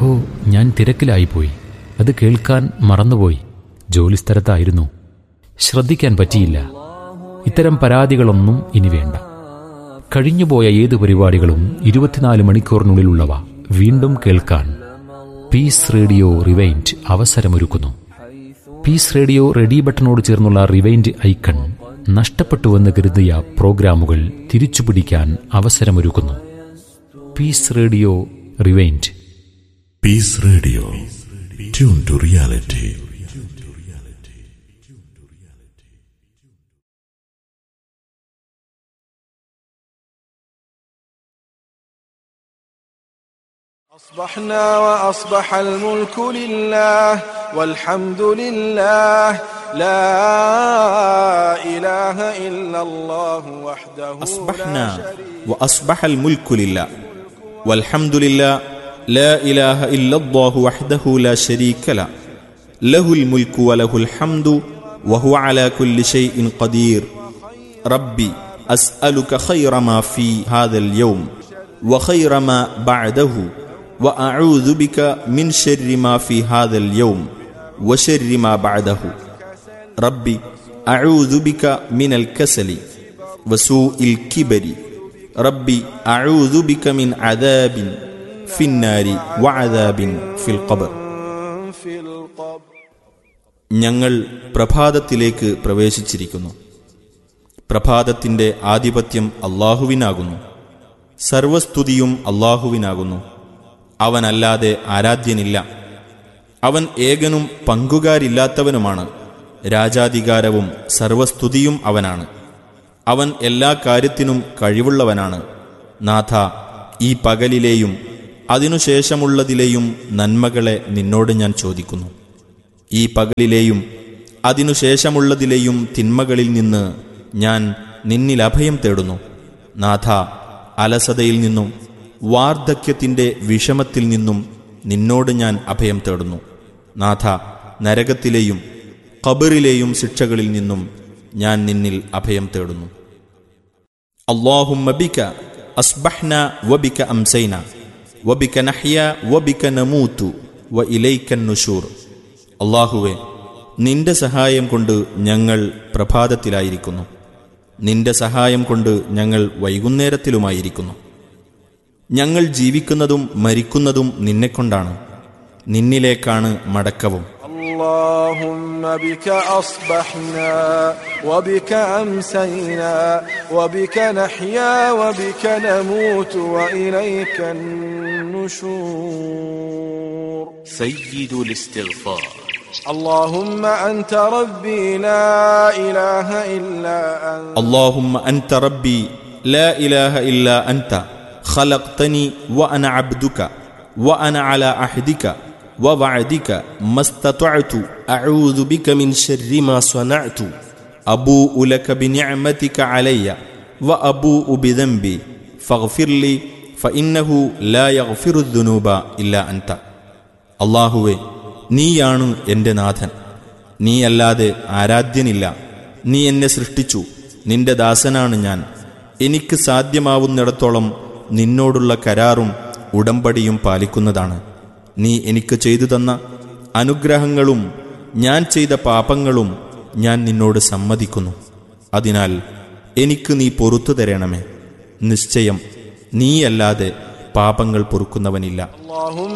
ഹോ ഞാൻ തിരക്കിലായിപ്പോയി അത് കേൾക്കാൻ മറന്നുപോയി ജോലിസ്ഥലത്തായിരുന്നു ശ്രദ്ധിക്കാൻ പറ്റിയില്ല ഇത്തരം പരാതികളൊന്നും ഇനി വേണ്ട കഴിഞ്ഞുപോയ ഏത് പരിപാടികളും ഇരുപത്തിനാല് മണിക്കൂറിനുള്ളിലുള്ളവ വീണ്ടും കേൾക്കാൻ പീസ് റേഡിയോ റിവൈൻഡ് അവസരമൊരുക്കുന്നു പീസ് റേഡിയോ റെഡി ബട്ടണോട് ചേർന്നുള്ള റിവൈൻഡ് ഐക്കൺ നഷ്ടപ്പെട്ടുവെന്ന് കരുതിയ പ്രോഗ്രാമുകൾ തിരിച്ചുപിടിക്കാൻ അവസരമൊരുക്കുന്നു peace radio rewind Peace Radio. Tune to reality. أصبحنا وأصبح الملك لله والحمد لله لا إله إلا الله وحده أصبحنا لا شريك وأصبح الملك لله والحمد لله لا إله إلا الله وحده لا شريك له له الملك وله الحمد وهو على كل شيء قدير ربي أسألك خير ما في هذا اليوم وخير ما بعده وأعوذ بك من شر ما في هذا اليوم وشر ما بعده ربي أعوذ بك من الكسل وسوء الكبر ربي أعوذ بك من عذاب في النار وعذاب في القبر في القبر ഞങ്ങൾ പ്രഭാതത്തിലേക്ക് പ്രവേശിച്ചിരിക്കുന്നു പ്രഭാതത്തിന്റെ ആധിപത്യം അള്ളാഹുവിനാകുന്നു സർവസ്തുതിയും അള്ളാഹുവിനാകുന്നു അവനല്ലാതെ ആരാധ്യനില്ല അവൻ ഏകനും പങ്കുകാരില്ലാത്തവനുമാണ് രാജാധികാരവും സർവസ്തുതിയും അവനാണ് അവൻ എല്ലാ കാര്യത്തിനും കഴിവുള്ളവനാണ് നാഥ ഈ പകലിലെയും അതിനുശേഷമുള്ളതിലെയും നന്മകളെ നിന്നോട് ഞാൻ ചോദിക്കുന്നു ഈ പകലിലെയും അതിനുശേഷമുള്ളതിലെയും തിന്മകളിൽ നിന്ന് ഞാൻ നിന്നിൽ അഭയം തേടുന്നു നാഥ അലസതയിൽ നിന്നും വാർദ്ധക്യത്തിൻ്റെ വിഷമത്തിൽ നിന്നും നിന്നോട് ഞാൻ അഭയം തേടുന്നു നാഥ നരകത്തിലെയും ഖബറിലെയും ശിക്ഷകളിൽ നിന്നും ഞാൻ നിന്നിൽ അഭയം തേടുന്നു اللهم بك أصبحنا وبك أمسينا وبك نحيا وبك نموت وإليك النشور അള്ളാഹുവെ നിന്റെ സഹായം കൊണ്ട് ഞങ്ങൾ പ്രഭാതത്തിലായിരിക്കുന്നു നിന്റെ സഹായം കൊണ്ട് ഞങ്ങൾ വൈകുന്നേരത്തിലുമായിരിക്കുന്നു ഞങ്ങൾ ജീവിക്കുന്നതും മരിക്കുന്നതും നിന്നെക്കൊണ്ടാണ് നിന്നിലേക്കാണ് മടക്കവും اللهم بك أصبحنا وبك أمسينا وبك نحيا وبك نموت وإليك النشور سيد الاستغفار اللهم أنت ربي لا إله إلا أنت اللهم أنت ربي لا إله إلا أنت خلقتني وأنا عبدك وأنا على عهدك ووعدك ما استطعت أعوذ بك من شر ما صنعت أبوء لك بنعمتك علي وأبوء بذنبي فاغفر لي فإنه لا يغفر الذنوب إلا أنت അള്ളാഹുവെ നീയാണ് എൻ്റെ നാഥൻ നീയല്ലാതെ ആരാധ്യനില്ല നീ എന്നെ സൃഷ്ടിച്ചു നിന്റെ ദാസനാണ് ഞാൻ എനിക്ക് സാധ്യമാവുന്നിടത്തോളം നിന്നോടുള്ള കരാറും ഉടമ്പടിയും പാലിക്കുന്നതാണ് നീ എനിക്ക് ചെയ്തു തന്ന അനുഗ്രഹങ്ങളും ഞാൻ ചെയ്ത പാപങ്ങളും ഞാൻ നിന്നോട് സമ്മതിക്കുന്നു അതിനാൽ എനിക്ക് നീ പൊറത്തു തരണമേ നിശ്ചയം നീയല്ലാതെ പാപങ്ങൾ പൊറുക്കുന്നവനില്ല اللهم